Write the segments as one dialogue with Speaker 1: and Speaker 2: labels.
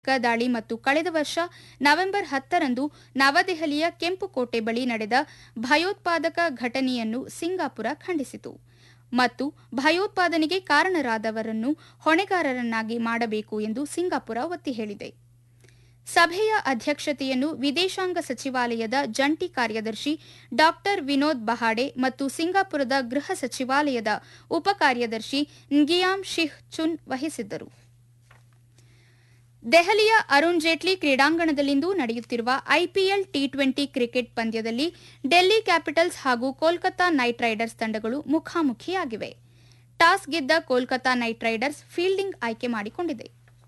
Speaker 1: ದಾಳಿ ಮತ್ತು ಕಳೆದ ವರ್ಷ ನವೆಂಬರ್ ಹತ್ತರಂದು ನವದೆಹಲಿಯ ಕೆಂಪುಕೋಟೆ ಬಳಿ ನಡೆದ ಭಯೋತ್ಪಾದಕ ಘಟನೆಯನ್ನು ಸಿಂಗಾಪುರ ಖಂಡಿಸಿತು ಮತ್ತು ಭಯೋತ್ಪಾದನೆಗೆ ಕಾರಣರಾದವರನ್ನು ಹೊಣೆಗಾರರನ್ನಾಗಿ ಮಾಡಬೇಕು ಎಂದು ಸಿಂಗಾಪುರ ಒತ್ತಿ ಹೇಳಿದೆ ಸಭೆಯ ಅಧ್ಯಕ್ಷತೆಯನ್ನು ವಿದೇಶಾಂಗ ಸಚಿವಾಲಯದ ಜಂಟಿ ಕಾರ್ಯದರ್ಶಿ ಡಾ ವಿನೋದ್ ಬಹಾಡೆ ಮತ್ತು ಸಿಂಗಾಪುರದ ಗೃಹ ಸಚಿವಾಲಯದ ಉಪಕಾರ್ಯದರ್ಶಿ ನ್ಗಿಯಾಮ್ ಶಿಹ್ ಚುನ್ ವಹಿಸಿದ್ದರು ದೆಹಲಿಯ ಅರುಣ್ ಜೇಟ್ಲಿ ಕ್ರೀಡಾಂಗಣದಲ್ಲಿಂದು ನಡೆಯುತ್ತಿರುವ ಐಪಿಎಲ್ ಟಿ ಟ್ವೆಂಟಿ ಕ್ರಿಕೆಟ್ ಪಂದ್ಯದಲ್ಲಿ ಡೆಲ್ಲಿ ಕ್ಯಾಪಿಟಲ್ಸ್ ಹಾಗೂ ಕೋಲ್ಕತಾ ನೈಟ್ ರೈಡರ್ಸ್ ತಂಡಗಳು ಮುಖಾಮುಖಿಯಾಗಿವೆ ಟಾಸ್ ಗೆದ್ದ ಕೋಲ್ಕತಾ ನೈಟ್ ರೈಡರ್ಸ್ ಫೀಲ್ಡಿಂಗ್ ಆಯ್ಕೆ ಮಾಡಿಕೊಂಡಿದೆ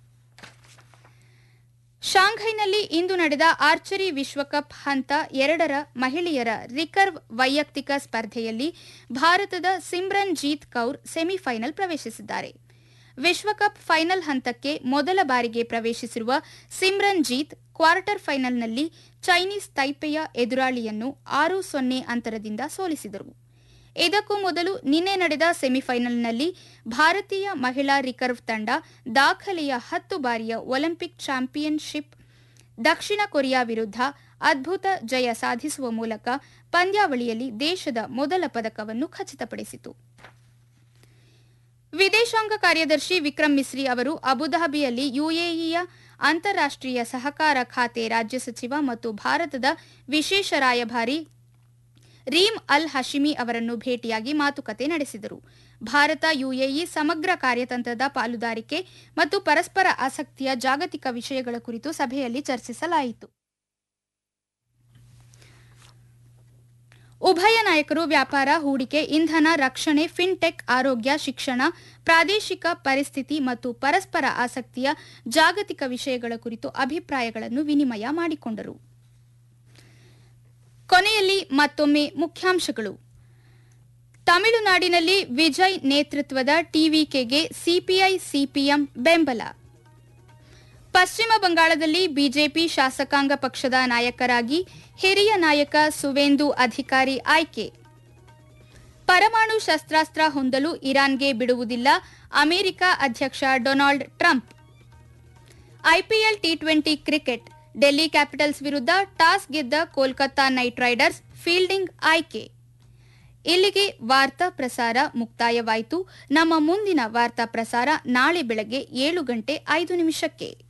Speaker 1: ಶಾಂಘೈನಲ್ಲಿ ಇಂದು ನಡೆದ ಆರ್ಚರಿ ವಿಶ್ವಕಪ್ ಹಂತ ಎರಡರ ಮಹಿಳೆಯರ ರಿಕರ್ವ್ ವೈಯಕ್ತಿಕ ಸ್ಪರ್ಧೆಯಲ್ಲಿ ಭಾರತದ ಸಿಮ್ರನ್ ಜೀತ್ ಕೌರ್ ಸೆಮಿಫೈನಲ್ ಪ್ರವೇಶಿಸಿದ್ದಾರೆ ವಿಶ್ವಕಪ್ ಫೈನಲ್ ಹಂತಕ್ಕೆ ಮೊದಲ ಬಾರಿಗೆ ಪ್ರವೇಶಿಸಿರುವ ಸಿಮ್ರನ್ ಜೀತ್ ಕ್ವಾರ್ಟರ್ ಫೈನಲ್ನಲ್ಲಿ ಚೈನೀಸ್ ತೈಪೆಯ ಎದುರಾಳಿಯನ್ನು ಆರು ಸೊನ್ನೆ ಅಂತರದಿಂದ ಸೋಲಿಸಿದರು ಇದಕ್ಕೂ ಮೊದಲು ನಿನ್ನೆ ನಡೆದ ಸೆಮಿಫೈನಲ್ನಲ್ಲಿ ಭಾರತೀಯ ಮಹಿಳಾ ರಿಕರ್ವ್ ತಂಡ ದಾಖಲೆಯ ಹತ್ತು ಬಾರಿಯ ಒಲಿಂಪಿಕ್ ಚಾಂಪಿಯನ್ಶಿಪ್ ದಕ್ಷಿಣ ಕೊರಿಯಾ ವಿರುದ್ಧ ಅದ್ಭುತ ಜಯ ಸಾಧಿಸುವ ಮೂಲಕ ಪಂದ್ಯಾವಳಿಯಲ್ಲಿ ದೇಶದ ಮೊದಲ ಪದಕವನ್ನು ಖಚಿತಪಡಿಸಿತು ವಿದೇಶಾಂಗ ಕಾರ್ಯದರ್ಶಿ ವಿಕ್ರಮ್ ಮಿಸ್ರಿ ಅವರು ಅಬುಧಾಬಿಯಲ್ಲಿ ಯುಎಇಯ ಅಂತಾರಾಷ್ಟೀಯ ಸಹಕಾರ ಖಾತೆ ರಾಜ್ಯ ಸಚಿವ ಮತ್ತು ಭಾರತದ ವಿಶೇಷ ರಾಯಭಾರಿ ರೀಮ್ ಅಲ್ ಹಶಿಮಿ ಅವರನ್ನು ಭೇಟಿಯಾಗಿ ಮಾತುಕತೆ ನಡೆಸಿದರು ಭಾರತ ಯುಎಇ ಸಮಗ್ರ ಕಾರ್ಯತಂತ್ರದ ಪಾಲುದಾರಿಕೆ ಮತ್ತು ಪರಸ್ಪರ ಆಸಕ್ತಿಯ ಜಾಗತಿಕ ವಿಷಯಗಳ ಕುರಿತು ಸಭೆಯಲ್ಲಿ ಚರ್ಚಿಸಲಾಯಿತು ಉಭಯ ನಾಯಕರು ವ್ಯಾಪಾರ ಹೂಡಿಕೆ ಇಂಧನ ರಕ್ಷಣೆ ಫಿನ್ಟೆಕ್ ಆರೋಗ್ಯ ಶಿಕ್ಷಣ ಪ್ರಾದೇಶಿಕ ಪರಿಸ್ಥಿತಿ ಮತ್ತು ಪರಸ್ಪರ ಆಸಕ್ತಿಯ ಜಾಗತಿಕ ವಿಷಯಗಳ ಕುರಿತು ಅಭಿಪ್ರಾಯಗಳನ್ನು ವಿನಿಮಯ ಮಾಡಿಕೊಂಡರು ಕೊನೆಯಲ್ಲಿ ಮತ್ತೊಮ್ಮೆ ಮುಖ್ಯಾಂಶಗಳು ತಮಿಳುನಾಡಿನಲ್ಲಿ ವಿಜಯ್ ನೇತೃತ್ವದ ಟಿವಿಕೆಗೆ ಸಿಪಿಐ ಸಿಪಿಎಂ ಬೆಂಬಲ ಪಶ್ಚಿಮ ಬಂಗಾಳದಲ್ಲಿ ಬಿಜೆಪಿ ಶಾಸಕಾಂಗ ಪಕ್ಷದ ನಾಯಕರಾಗಿ ಹಿರಿಯ ನಾಯಕ ಸುವೇಂದು ಅಧಿಕಾರಿ ಆಯ್ಕೆ ಪರಮಾಣು ಶಸ್ತ್ರಾಸ್ತ್ರ ಹೊಂದಲು ಇರಾನ್ಗೆ ಬಿಡುವುದಿಲ್ಲ ಅಮೆರಿಕ ಅಧ್ಯಕ್ಷ Donald Trump IPL T twenty cricket Delhi Capitals ವಿರುದ್ಧ ಟಾಸ್ ಗೆದ್ದ ಕೋಲ್ಕತಾ ನೈಟ್ ರೈಡರ್ಸ್ ಫೀಲ್ಡಿಂಗ್ ಆಯ್ಕೆ ಇಲ್ಲಿಗೆ ವಾರ್ತಾ ಪ್ರಸಾರ ಮುಕ್ತಾಯವಾಯಿತು ನಮ್ಮ ಮುಂದಿನ ವಾರ್ತಾ ಪ್ರಸಾರ ನಾಳೆ ಬೆಳಗ್ಗೆ ಏಳು ಗಂಟೆ ಐದು ನಿಮಿಷಕ್ಕೆ